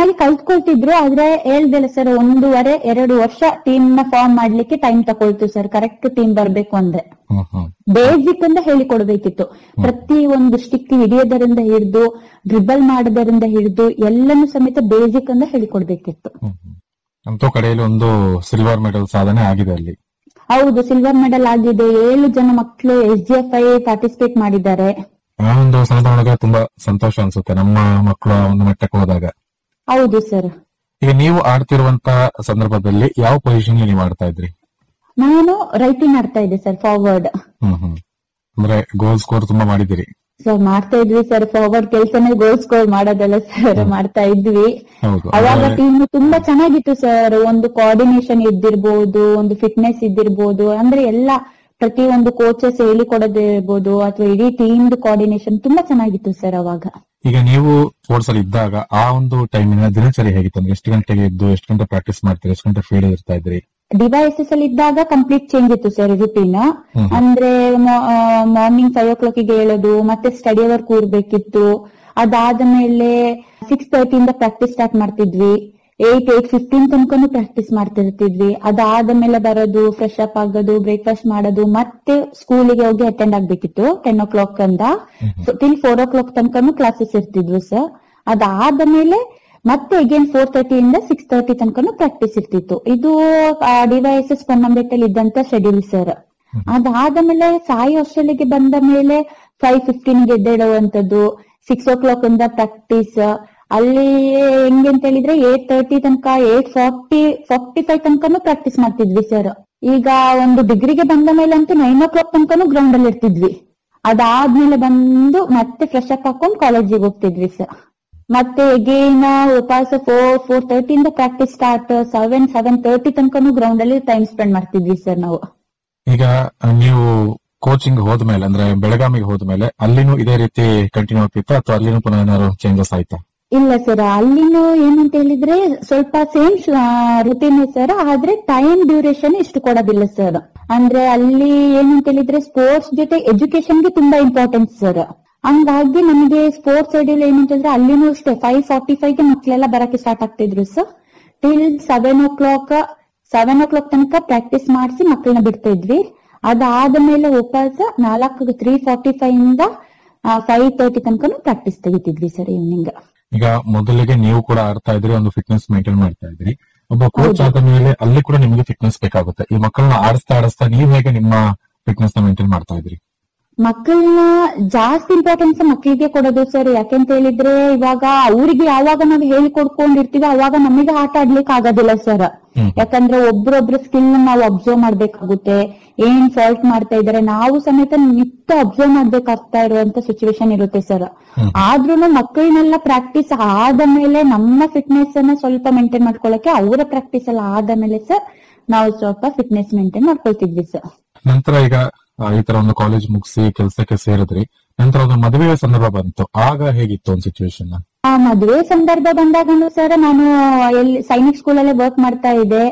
ಚೆನ್ನಾಗಿ ಕಲ್ತ್ಕೊಳ್ತಿದ್ರು ಆದ್ರೆ ಹೇಳ್ದಿಲ್ಲ ಸರ್ ಒಂದೂವರೆ ಎರಡು ವರ್ಷ ಟೀಮ್ ನ ಫಾರ್ಮ್ ಮಾಡ್ಲಿಕ್ಕೆ ಟೈಮ್ ತಕೊಳ್ತು ಸರ್ ಕರೆಕ್ಟ್ ಟೀಮ್ ಬರ್ಬೇಕು ಅಂದ್ರೆ ಹ್ಮ್ ಹ್ಮ್ ಬೇಸಿಕ್ ಅಂತ ಹೇಳಿಕೊಡ್ಬೇಕಿತ್ತು ಪ್ರತಿ ಒಂದು ಸ್ಟಿಕ್ ಹಿಡಿಯೋದರಿಂದ ಹಿಡಿದು ಡ್ರಿಬಲ್ ಮಾಡೋದರಿಂದ ಹಿಡಿದು ಎಲ್ಲನೂ ಸಮೇತ ಬೇಸಿಕ್ ಅಂತ ಹೇಳಿಕೊಡ್ಬೇಕಿತ್ತು ಹ್ಮ್ ಹ್ಮ್. ಅಂತೂ ಕಡೆಯಲ್ಲಿ ಒಂದು ಸಿಲ್ವರ್ ಮೆಡಲ್ ಸಾಧನೆ ಆಗಿದೆ ಅಲ್ಲಿ ಹೌದು ಸಿಲ್ವರ್ ಮೆಡಲ್ ಆಗಿದೆ ಏಳು ಜನ ಮಕ್ಕಳು S G F I participate ಮಾಡಿದ್ದಾರೆ ಆ ಒಂದು ಸಂದರ್ಭದೊಳಗೆ ತುಂಬಾ ಸಂತೋಷ ಅನ್ಸುತ್ತೆ ನಮ್ಮ ಮಕ್ಕಳು ಆ ಒಂದು ಮಟ್ಟಕ್ಕೆ ಹೋದಾಗ ಹೌದು ಸರ್ ಈಗ ನೀವು ಆಡ್ತಿರುವಂತ ಸಂದರ್ಭದಲ್ಲಿ ಯಾವ ಪೊಸಿಷನ್ ನೀವು ಆಡ್ತಾ ಇದ್ರಿ ನಾನು ರೈಟಿಂಗ್ ಆಡ್ತಾ ಇದ್ದೆ ಸರ್ ಫಾರ್ವರ್ಡ್ ಹ್ಮ್ ಹ್ಮ್ ಅಂದ್ರೆ ಗೋಲ್ ಸ್ಕೋರ್ ತುಂಬಾ ಮಾಡಿದಿರಿ ಸರ್ ಮಾಡ್ತಾ ಇದ್ವಿ ಸರ್ ಫಾರ್ವರ್ಡ್ ಕೆಲಸನೇ ಗೋಲ್ ಸ್ಕೋರ್ ಮಾಡೋದಲ್ಲ ಸರ್ ಮಾಡ್ತಾ ಇದ್ವಿ ಹೌದು ಅವಾಗ ಅಂದ್ರೆ- ಟೀಮ್ ತುಂಬಾ ಚೆನ್ನಾಗಿತ್ತು ಸರ್ ಒಂದು ಕೋಆರ್ಡಿನೇಷನ್ ಇದ್ದಿರ್ಬೋದು ಒಂದು ಫಿಟ್ನೆಸ್ ಇದ್ದಿರ್ಬೋದು ಅಂದ್ರೆ ಎಲ್ಲ ಪ್ರತಿ ಒಂದು ಕೋಚಸ್ ಹೇಳಿಕೊಡೋದಿರ್ಬೋದು ಅಥವಾ ಇಡೀ ಟೀಮ್ ಕೋಆರ್ಡಿನೇಷನ್ ತುಂಬಾ ಚೆನ್ನಾಗಿತ್ತು ಸರ್ ಅವಾಗ ಈಗ ನೀವು ಸ್ಪೋರ್ಟ್ಸ್ ಅಲ್ಲಿ ಇದ್ದಾಗ ಆ ಒಂದು ಟೈಮಿನ ದಿನಚರಿ ಹೇಗಿತ್ತು ಅಂದ್ರೆ ಎಷ್ಟು ಗಂಟೆಗೆ ಎದ್ದು ಎಷ್ಟು ಗಂಟೆ ಪ್ರಾಕ್ಟೀಸ್ ಮಾಡ್ತೀರಿ ಎಷ್ಟು ಗಂಟೆ ಫೀಲ್ಡ್ ಇರ್ತಾ ಇದ್ರಿ ಡಿವೈಸಸ್ ಅಲ್ಲಿ ಇದ್ದಾಗ ಕಂಪ್ಲೀಟ್ ಚೇಂಜ್ ಇತ್ತು ಸರ್ ರುಟೀನ್ ಹ್ಮ್. ಅಂದ್ರೆ ಮಾರ್ನಿಂಗ್ ಫೈವ್ ಓ ಕ್ಲಾಕಿಗೆ ಹೇಳೋದು ಮತ್ತೆ ಸ್ಟಡಿ ಅವರ್ ಕೂರ್ಬೇಕಿತ್ತು ಅದಾದ ಮೇಲೆ ಸಿಕ್ಸ್ ತರ್ಟಿಯಿಂದ ಪ್ರಾಕ್ಟೀಸ್ ಸ್ಟಾರ್ಟ್ ಮಾಡ್ತಿದ್ವಿ ಏಟ್ ಏಟ್ ಫಿಫ್ಟೀನ್ ತನಕನು ಪ್ರಾಕ್ಟೀಸ್ ಮಾಡ್ತಿರ್ತಿದ್ವಿ ಅದಾದ ಮೇಲೆ ಬರೋದು ಫ್ರೆಶ್ ಅಪ್ ಆಗೋದು ಬ್ರೇಕ್ಫಾಸ್ಟ್ ಮಾಡೋದು ಮತ್ತೆ ಸ್ಕೂಲಿಗೆ ಹೋಗಿ ಅಟೆಂಡ್ ಆಗ್ಬೇಕಿತ್ತು ಟೆನ್ ಓ ಕ್ಲಾಕ್ ಅಂದ ಟಿಲ್ ಫೋರ್ ಓ ಕ್ಲಾಕ್ ತನಕನು ಕ್ಲಾಸಸ್ ಇರ್ತಿದ್ವು ಸರ್ ಅದಾದ ಮೇಲೆ ಮತ್ತೆ ಅಗೇನ್ ಫೋರ್ ತರ್ಟಿಯಿಂದ ಸಿಕ್ಸ್ ತರ್ಟಿ ತನಕನು ಪ್ರಾಕ್ಟೀಸ್ ಇರ್ತಿತ್ತು ಇದು ಡಿವೈಸಸ್ ಪೊನ್ನಂಬೆಟ್ಟಲ್ಲಿ ಇದ್ದಂತ ಶೆಡ್ಯೂಲ್ ಸರ್ ಅದಾದ ಮೇಲೆ ಸಾಯಿ ಹಾಸ್ಟೆಲ್ಗೆ ಬಂದ ಮೇಲೆ ಫೈವ್ ಫಿಫ್ಟೀನ್ ಗೆ ಎದ್ದೇಳುವಂತದ್ದು ಸಿಕ್ಸ್ ಓ ಕ್ಲಾಕ್ ಇಂದ ಪ್ರಾಕ್ಟೀಸ್ ಅಲ್ಲಿ ಹೆಂಗೆ ಅಂತ ಹೇಳಿದ್ರೆ ಏಟ್ ತರ್ಟಿ ತನಕ ಏಟ್ ಫಾರ್ಟಿ ಫಾರ್ಟಿ ಫೈವ್ ತನಕನು ಪ್ರಾಕ್ಟೀಸ್ ಮಾಡ್ತಿದ್ವಿ ಸರ್ ಈಗ ಒಂದು ಡಿಗ್ರಿಗೆ ಬಂದ ಮೇಲೆ ಅಂತೂ ನೈನ್ ಓ ಕ್ಲಾಕ್ ತನಕನು ಗ್ರೌಂಡ್ ಅಲ್ಲಿ ಇರ್ತಿದ್ವಿ ಅದಾದ್ಮೇಲೆ ಬಂದು ಮತ್ತೆ ಫ್ರೆಶ್ ಅಪ್ ಹಾಕೊಂಡು ಕಾಲೇಜಿಗೆ ಹೋಗ್ತಿದ್ವಿ ಸರ್ ಮತ್ತೆ ಎಗೇನ್ ಉಪವಾಸ ಫೋರ್ ಫೋರ್ ತರ್ಟಿಯಿಂದ practice start seven seven thirty ತನಕನು ಗ್ರೌಂಡ್ ಅಲ್ಲಿ ಟೈಮ್ ಸ್ಪೆಂಡ್ ಮಾಡ್ತಿದ್ವಿ ಸರ್ ನಾವು ಈಗ ನೀವು ಕೋಚಿಂಗ್ ಹೋದ್ಮೇಲೆ ಅಂದ್ರೆ ಬೆಳಗಾವಿಗೆ ಹೋದ್ಮೇಲೆ ಅಲ್ಲಿನೂ ಇದೇ ರೀತಿ ಕಂಟಿನ್ಯೂ ಆಗ್ತಿತ್ತ ಅಥವಾ ಅಲ್ಲಿನೂ ಪುನಃ ಏನಾದ್ರು ಚೇಂಜಸ್ ಆಯ್ತಾ ಇಲ್ಲ ಸರ್ ಅಲ್ಲಿನೂ ಏನಂತ ಹೇಳಿದ್ರೆ ಸ್ವಲ್ಪ ಸೇಮ್ ರುಟೀನ್ ಸರ್ ಆದ್ರೆ ಟೈಮ್ ಡ್ಯೂರೇಷನ್ ಇಷ್ಟು ಕೊಡೋದಿಲ್ಲ ಸರ್ ಅಂದ್ರೆ ಅಲ್ಲಿ ಏನಂತ ಹೇಳಿದ್ರೆ ಸ್ಪೋರ್ಟ್ಸ್ ಜೊತೆ ಎಜುಕೇಶನ್ ಗೆ ತುಂಬಾ ಇಂಪಾರ್ಟೆನ್ಸ್ ಸರ್ ಹಂಗಾಗಿ ನಮಗೆ ಸ್ಪೋರ್ಟ್ಸ್ ಶೆಡ್ಯೂಲ್ ಏನಂತ ಹೇಳಿದ್ರೆ ಅಲ್ಲಿನೂ ಅಷ್ಟೇ ಫೈವ್ ಫಾರ್ಟಿ ಫೈವ್ ಗೆ ಮಕ್ಕಳೆಲ್ಲ ಬರಕ್ಕೆ ಸ್ಟಾರ್ಟ್ ಆಗ್ತಿದ್ರು sir till seven o'clock seven o'clock ತನಕ ಪ್ರಾಕ್ಟೀಸ್ ಮಾಡಿಸಿ ಮಕ್ಕಳನ್ನ ಬಿಡ್ತಾ ಇದ್ವಿ ಅದಾದ ಮೇಲೆ ಉಪವಾಸ ನಾಲ್ಕು ತ್ರೀ ಫಾರ್ಟಿ ಫೈವ್ ಇಂದ ಫೈವ್ ತರ್ಟಿ ತನಕನು ಪ್ರಾಕ್ಟೀಸ್ ತೆಗಿತಿದ್ವಿ ಸರ್ ಈವ್ನಿಂಗ್ ಈಗ ಮೊದಲಿಗೆ ನೀವು ಕೂಡ ಆಡ್ತಾ ಇದ್ರಿ ಒಂದು ಫಿಟ್ನೆಸ್ ಮೇಂಟೈನ್ ಮಾಡ್ತಾ ಇದ್ರಿ ಒಬ್ಬ ಕೋಚ್ ಆದ ಮೇಲೆ ಅಲ್ಲಿ ಕೂಡ ನಿಮಗೆ ಫಿಟ್ನೆಸ್ ಬೇಕಾಗುತ್ತೆ ಈ ಮಕ್ಕಳನ್ನ ಆಡಿಸ್ತಾ ಆಡಿಸ್ತಾ ನೀವ್ ಹೇಗೆ ನಿಮ್ಮ ಫಿಟ್ನೆಸ್ ನ ಮೇಂಟೈನ್ ಮಾಡ್ತಾ ಇದ್ರಿ ಮಕ್ಕಳನ್ನ ಜಾಸ್ತಿ ಇಂಪಾರ್ಟೆನ್ಸ್ ಮಕ್ಕಳಿಗೆ ಕೊಡೋದು ಸರ್ ಯಾಕೆಂತ ಹೇಳಿದ್ರೆ ಇವಾಗ ಅವ್ರಿಗೆ ಯಾವಾಗ ನಾವು ಹೇಳಿಕೊಡ್ಕೊಂಡಿರ್ತೀವಿ ಅವಾಗ ನಮಗೆ ಆಟ ಆಡ್ಲಿಕ್ಕೆ ಆಗೋದಿಲ್ಲ ಸರ್ ಹ್ಮ್. ಯಾಕಂದ್ರೆ ಒಬ್ರೊಬ್ರ ಸ್ಕಿಲ್ ನಾವು ಅಬ್ಸರ್ವ್ ಮಾಡ್ಬೇಕಾಗುತ್ತೆ ಏನ್ ಫಾಲ್ಟ್ ಮಾಡ್ತಾ ಇದಾರೆ ನಾವು ಸಮೇತ ನಿತ್ಯ ಅಬ್ಸರ್ವ್ ಮಾಡ್ಬೇಕಾಗ್ತಾ ಇರುವಂತ ಸಿಚುವೇಶನ್ ಇರುತ್ತೆ ಸರ್ ಹ್ಮ್. ಆದ್ರೂನು ಮಕ್ಕಳನ್ನೆಲ್ಲ ಪ್ರಾಕ್ಟೀಸ್ ಆದ ಮೇಲೆ ನಮ್ಮ ಫಿಟ್ನೆಸ್ ಅನ್ನ ಸ್ವಲ್ಪ ಮೇಂಟೈನ್ ಮಾಡ್ಕೊಳಕ್ಕೆ ಅವರ ಪ್ರಾಕ್ಟೀಸ್ ಎಲ್ಲ ಆದ ಮೇಲೆ ಸರ್ ನಾವು ಸ್ವಲ್ಪ ಫಿಟ್ನೆಸ್ ಮೇಂಟೈನ್ ಮಾಡ್ಕೊಳ್ತಿದ್ವಿ ಸರ್ ನಂತರ ಈಗ ಆ, ಈ ತರ ಒಂದು ಕಾಲೇಜ್ ಮುಗಿಸಿ ಕೆಲಸಕ್ಕೆ ಸೇರಿದ್ರಿ ನಂತರ ಒಂದು ಮದುವೆಯ ಸಂದರ್ಭ ಬಂತು ಆಗ ಹೇಗಿತ್ತು ಒಂದು ಸಿಚುವೇಶನ್ ಆ ಮದುವೆ ಸಂದರ್ಭ ಬಂದಾಗ ಸರ್ ನಾನು ಎಲ್ಲಿ ಸೈನಿಕ್ ಸ್ಕೂಲ್ ಅಲ್ಲೇ ವರ್ಕ್ ಮಾಡ್ತಾ ಇದ್ದೆ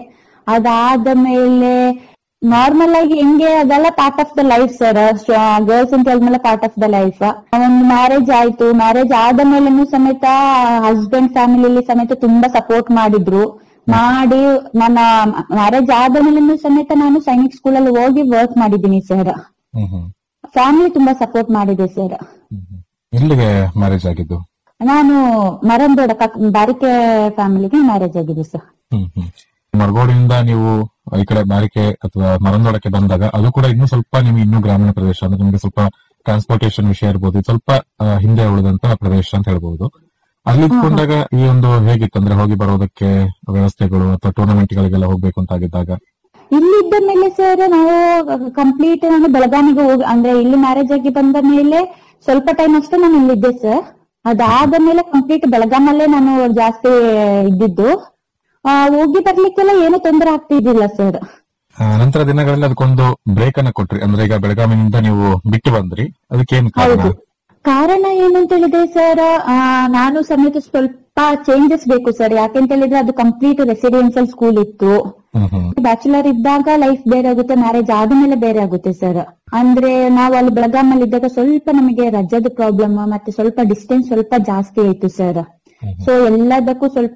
ಅದಾದ ಮೇಲೆ ನಾರ್ಮಲ್ ಆಗಿ ಹೆಂಗೆ ಅದೆಲ್ಲ part of the life sir girls ಅಂತ ಹೇಳಿದ್ಮೇಲೆ ಪಾರ್ಟ್ ಆಫ್ ದ ಲೈಫ್ ಒಂದು ಮ್ಯಾರೇಜ್ ಆಯ್ತು ಮ್ಯಾರೇಜ್ ಆದ ಮೇಲೆನೂ ಸಮೇತ ಹಸ್ಬೆಂಡ್ ಫ್ಯಾಮಿಲಿಲಿ ಸಮೇತ ತುಂಬಾ ಸಪೋರ್ಟ್ ಮಾಡಿದ್ರು ಮಾಡಿ ನನ್ನ ಮ್ಯಾರೇಜ್ ಆದ ಮೇಲೆನೂ ಸಮೇತ ನಾನು ಸೈನಿಕ್ ಸ್ಕೂಲ್ ಅಲ್ಲಿ ಹೋಗಿ ವರ್ಕ್ ಮಾಡಿದ್ದೀನಿ ಸರ್ ಹ್ಮ್ ಹ್ಮ್ ಫ್ಯಾಮಿಲಿ ತುಂಬಾ ಸಪೋರ್ಟ್ ಮಾಡಿದೆ ಸರ್ ಹ್ಮ್ ಹ್ಮ್. ಎಲ್ಲಿಗೆ ಮ್ಯಾರೇಜ್ ಆಗಿದ್ದು ನಾನು ಮರಂದೋಡ ಬಾರಿಕೆ ಫ್ಯಾಮಿಲಿಗೆ ಮ್ಯಾರೇಜ್ ಆಗಿದೆ ಸರ್ ಹ್ಮ್ ಹ್ಮ್ ಮರಗೋಡಿಂದ ನೀವು ಈ ಕಡೆ ಬಾರಿಕೆ ಅಥವಾ ಮರಂದೋಡಕ್ಕೆ ಬಂದಾಗ ಅದು ಕೂಡ ಇನ್ನೂ ಸ್ವಲ್ಪ ನಿಮ್ಗೆ ಇನ್ನೂ ಗ್ರಾಮೀಣ ಪ್ರದೇಶ ಅಂದ್ರೆ ನಿಮ್ಗೆ ಸ್ವಲ್ಪ ಟ್ರಾನ್ಸ್ಪೋರ್ಟೇಶನ್ ವಿಷಯ ಇರ್ಬೋದು ಇದು ಸ್ವಲ್ಪ ಆ, ಹಿಂದೆ ಉಳಿದಂತ ಪ್ರದೇಶ ಅಂತ ಹೇಳ್ಬೋದು ಅಲ್ಲಿ ಇದ್ಕೊಂಡಾಗ ಈ ಒಂದು ಹೇಗಿತ್ತು ಅಂದ್ರೆ ಹೋಗಿ ಬರೋದಕ್ಕೆ ವ್ಯವಸ್ಥೆಗಳು ಅಥವಾ ಟೂರ್ನಮೆಂಟ್ ಗಳಿಗೆಲ್ಲ ಹೋಗ್ಬೇಕು ಅಂತ ಆಗಿದ್ದಾಗ ಇಲ್ಲಿದ್ದ ಮೇಲೆ ಸರ್ ನಾವು ಕಂಪ್ಲೀಟ್ ನಾನು ಬೆಳಗಾವಿಗೆ ಹೋಗಿ ಅಂದ್ರೆ ಇಲ್ಲಿ ಮ್ಯಾರೇಜ್ ಆಗಿ ಬಂದ ಮೇಲೆ ಸ್ವಲ್ಪ ಟೈಮ್ ಅಷ್ಟೇ ನಾನು ಇಲ್ಲಿದ್ದೆ ಸರ್ ಅದಾದ ಮೇಲೆ ಕಂಪ್ಲೀಟ್ ಬೆಳಗಾಮಲ್ಲೇ ನಾನು ಜಾಸ್ತಿ ಇದ್ದಿದ್ದು ಆ, ಹೋಗಿ ಬರ್ಲಿಕ್ಕೆಲ್ಲ ಏನು ತೊಂದರೆ ಆಗ್ತಿದ್ದಿಲ್ಲ ಸರ್ ಆ, ನಂತರ ದಿನಗಳಲ್ಲಿ ಅದಕ್ಕೊಂದು ಬ್ರೇಕ್ ಅನ್ನ ಕೊಟ್ರಿ ಅಂದ್ರೆ ಈಗ ಬೆಳಗಾವಿನಿಂದ ನೀವು ಬಿಟ್ಟು ಬಂದ್ರಿ ಅದಕ್ಕೇನು ಕಾರಣ ಹೌದು ಕಾರಣ ಏನಂತ ಹೇಳಿದ್ರೆ ಸರ್ ನಾನು ಸಮೇತ ಸ್ವಲ್ಪ ಚೇಂಜಸ್ ಬೇಕು ಸರ್ ಯಾಕೆಂತ ಹೇಳಿದ್ರೆ ಅದು ಕಂಪ್ಲೀಟ್ ರೆಸಿಡೆನ್ಸಿಯಲ್ ಸ್ಕೂಲ್ ಇತ್ತು ಹ್ಮ್ ಹ್ಮ್ ಬ್ಯಾಚುಲರ್ ಇದ್ದಾಗ ಲೈಫ್ ಬೇರೆ ಆಗುತ್ತೆ ಮ್ಯಾರೇಜ್ ಆದ್ಮೇಲೆ ಬೇರೆ ಆಗುತ್ತೆ ಸರ್ ಅಂದ್ರೆ ನಾವು ಅಲ್ಲಿ ಬೆಳಗಾಮಲ್ಲಿ ಇದ್ದಾಗ ಸ್ವಲ್ಪ ನಮಗೆ ರಜದ ಪ್ರಾಬ್ಲಮ್ ಮತ್ತೆ ಸ್ವಲ್ಪ ಡಿಸ್ಟೆನ್ಸ್ ಸ್ವಲ್ಪ ಜಾಸ್ತಿ ಆಯ್ತು ಸರ್ ಸೊ ಎಲ್ಲದಕ್ಕೂ ಸ್ವಲ್ಪ